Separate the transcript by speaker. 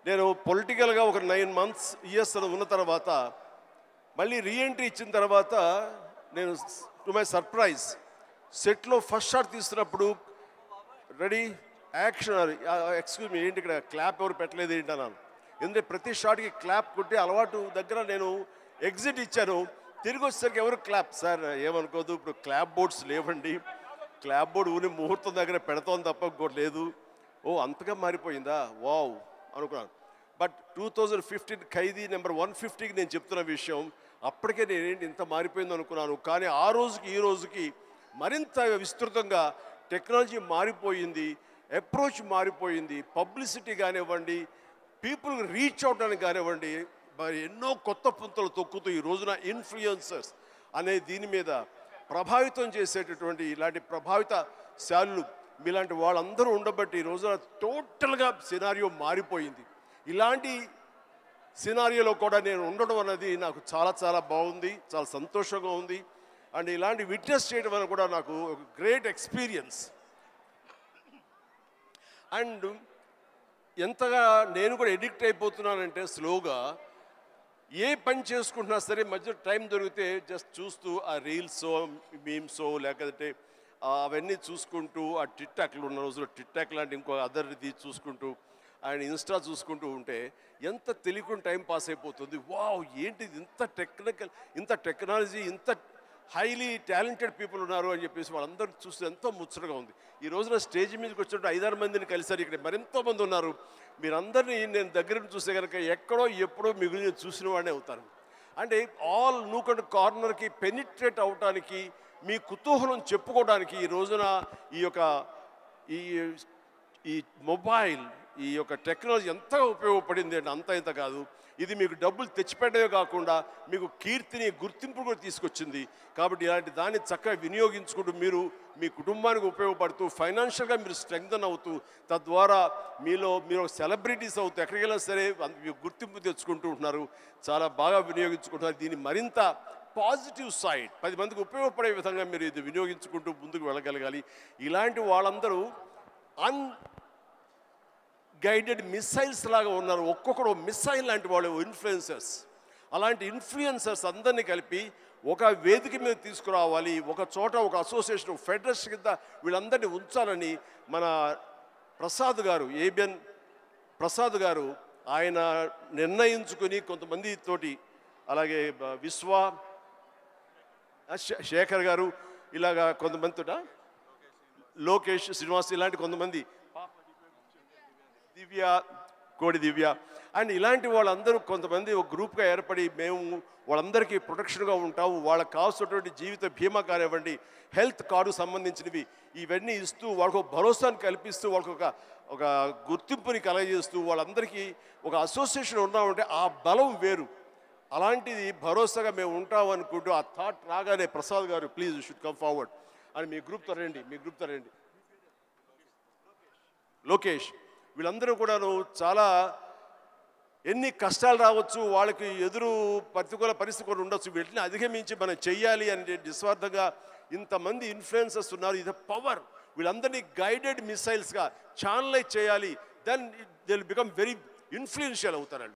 Speaker 1: నేను పొలిటికల్గా ఒక నైన్ మంత్స్ ఇయర్స్ ఉన్న తర్వాత మళ్ళీ రీఎంట్రీ ఇచ్చిన తర్వాత నేను టు మై సర్ప్రైజ్ సెట్లో ఫస్ట్ షాట్ తీస్తున్నప్పుడు రెడీ యాక్షన్ ఎక్స్క్యూజ్ మీ ఏంటి ఇక్కడ క్లాప్ ఎవరు పెట్టలేదు ఏంటి అన్నాను ఎందుకంటే ప్రతి షాట్కి క్లాప్ కొట్టి అలవాటు దగ్గర నేను ఎగ్జిట్ ఇచ్చాను తిరిగి వచ్చేసరికి ఎవరు క్లాప్ సార్ ఏమనుకోదు ఇప్పుడు క్లాప్ బోర్డ్స్ లేవండి క్లాప్ బోర్డ్ ఊరి ముహూర్తం దగ్గర పెడతాం తప్ప ఇంకోటి లేదు ఓ అంతగా మారిపోయిందా వావ్ అనుకున్నాను బట్ టూ థౌజండ్ ఫిఫ్టీన్ ఖైదీ నెంబర్ వన్ ఫిఫ్టీకి నేను చెప్తున్న విషయం అప్పటికే నేనేంటి ఇంత మారిపోయింది అనుకున్నాను కానీ ఆ రోజుకి ఈ రోజుకి మరింత విస్తృతంగా టెక్నాలజీ మారిపోయింది అప్రోచ్ మారిపోయింది పబ్లిసిటీ కానివ్వండి పీపుల్ రీచ్ అవడానికి కానివ్వండి మరి ఎన్నో కొత్త పుంతలు తొక్కుతూ ఈ రోజున ఇన్ఫ్లుయెన్సర్స్ అనే దీని మీద ప్రభావితం చేసేటటువంటి ఇలాంటి ప్రభావిత శాలులు మీలాంటి వాళ్ళందరూ ఉండబట్టి ఈ రోజున టోటల్గా సినారియో మారిపోయింది ఇలాంటి సినారియోలో కూడా నేను ఉండడం అన్నది నాకు చాలా చాలా బాగుంది చాలా సంతోషంగా ఉంది అండ్ ఇలాంటి విట్నెస్ చేయడం అనేది కూడా నాకు ఒక గ్రేట్ ఎక్స్పీరియన్స్ అండ్ ఎంతగా నేను కూడా ఎడిక్ట్ అయిపోతున్నానంటే స్లోగా ఏ పని చేసుకుంటున్నా సరే మధ్య టైం దొరికితే జస్ట్ చూస్తూ ఆ రీల్సో మీమ్సో లేకపోతే ఆ అవన్నీ చూసుకుంటూ ఆ టిక్ టాక్లు ఉన్న రోజుల్లో టిక్ టాక్ లాంటి ఇంకో అదర్ది చూసుకుంటూ ఆయన ఇన్స్టా చూసుకుంటూ ఉంటే ఎంత తెలియకుండా టైం పాస్ అయిపోతుంది వావ్ ఏంటిది ఇంత టెక్నికల్ ఇంత టెక్నాలజీ ఇంత హైలీ టాలెంటెడ్ పీపుల్ ఉన్నారు అని చెప్పేసి వాళ్ళందరూ చూస్తే ఎంతో ముచ్చటగా ఉంది ఈ రోజున స్టేజ్ మీదకి వచ్చినట్టు ఐదారు మందిని కలిసారు ఇక్కడ మరెంతో మంది ఉన్నారు మీరందరినీ నేను దగ్గర నుంచి చూస్తే కనుక ఎక్కడో ఎప్పుడో మీ గురించి చూసిన వాడినే అవుతాను అంటే ఆల్ నూకండ్ కార్నర్కి పెనిట్రేట్ అవటానికి మీ కుతూహలం చెప్పుకోవడానికి ఈ రోజున ఈ యొక్క ఈ ఈ మొబైల్ ఈ యొక్క టెక్నాలజీ ఎంతగా ఉపయోగపడింది అంటే అంత ఇంత కాదు ఇది మీకు డబ్బులు తెచ్చిపెట్టడమే కాకుండా మీకు కీర్తిని గుర్తింపు కూడా తీసుకొచ్చింది కాబట్టి ఇలాంటి దాన్ని చక్కగా వినియోగించుకుంటూ మీరు మీ కుటుంబానికి ఉపయోగపడుతూ ఫైనాన్షియల్గా మీరు స్ట్రెంగ్తన్ అవుతూ తద్వారా మీలో మీరు సెలబ్రిటీస్ అవుతూ ఎక్కడికి వెళ్ళినా సరే అంత మీకు గుర్తింపు తెచ్చుకుంటూ ఉంటున్నారు చాలా బాగా వినియోగించుకుంటున్నారు దీన్ని మరింత పాజిటివ్ సైడ్ పది మందికి ఉపయోగపడే విధంగా మీరు ఇది వినియోగించుకుంటూ ముందుకు వెళ్ళగలగాలి ఇలాంటి వాళ్ళందరూ అన్ గైడెడ్ మిసైల్స్ లాగా ఉన్నారు ఒక్కొక్కరు మిసైల్ లాంటి వాళ్ళు ఇన్ఫ్లుయెన్సర్స్ అలాంటి ఇన్ఫ్లుయెన్సర్స్ అందరినీ కలిపి ఒక వేదిక మీద తీసుకురావాలి ఒక చోట ఒక అసోసియేషన్ ఫెడరేషన్ కింద వీళ్ళందరినీ ఉంచాలని మన ప్రసాద్ గారు ఏబిఎన్ ప్రసాద్ గారు ఆయన నిర్ణయించుకుని కొంతమంది తోటి అలాగే బ- విశ్వ ఆ, శే- శేఖర్ గారు ఇలాగా కొంతమందితోట లోకేష్ శ్రీనివాస్ ఇలాంటి కొంతమంది దివ్య కోడి దివ్య అండ్ ఇలాంటి వాళ్ళందరూ కొంతమంది ఒక గ్రూప్గా ఏర్పడి మేము వాళ్ళందరికీ ప్రొటెక్షన్గా ఉంటాము వాళ్ళకి కావాల్సినటువంటి జీవిత బీమా కానివ్వండి హెల్త్ కార్డు సంబంధించినవి ఇవన్నీ ఇస్తూ వాళ్ళకు ఒక భరోసాను కల్పిస్తూ వాళ్ళకు ఒక ఒక గుర్తింపుని కలగజేస్తూ వాళ్ళందరికీ ఒక అసోసియేషన్ ఉన్నామంటే ఆ బలం వేరు అలాంటిది భరోసాగా మేము ఉంటాం అనుకుంటూ ఆ థాట్ రాగానే ప్రసాద్ గారు ప్లీజ్ షుడ్ కమ్ ఫార్వర్డ్ అని మీ గ్రూప్తో రండి మీ గ్రూప్తో రండి లోకేష్ వీళ్ళందరూ కూడాను చాలా ఎన్ని కష్టాలు రావచ్చు వాళ్ళకి ఎదురు ప్రతికూల పరిస్థితి కూడా ఉండొచ్చు వీటిని అధిగమించి మనం చెయ్యాలి అని నిస్వార్థంగా ఇంతమంది ఇన్ఫ్లుయెన్సర్స్ ఉన్నారు ఇది పవర్ వీళ్ళందరినీ గైడెడ్ మిసైల్స్గా ఛానలైజ్ చేయాలి then they become very influential అవుతారండి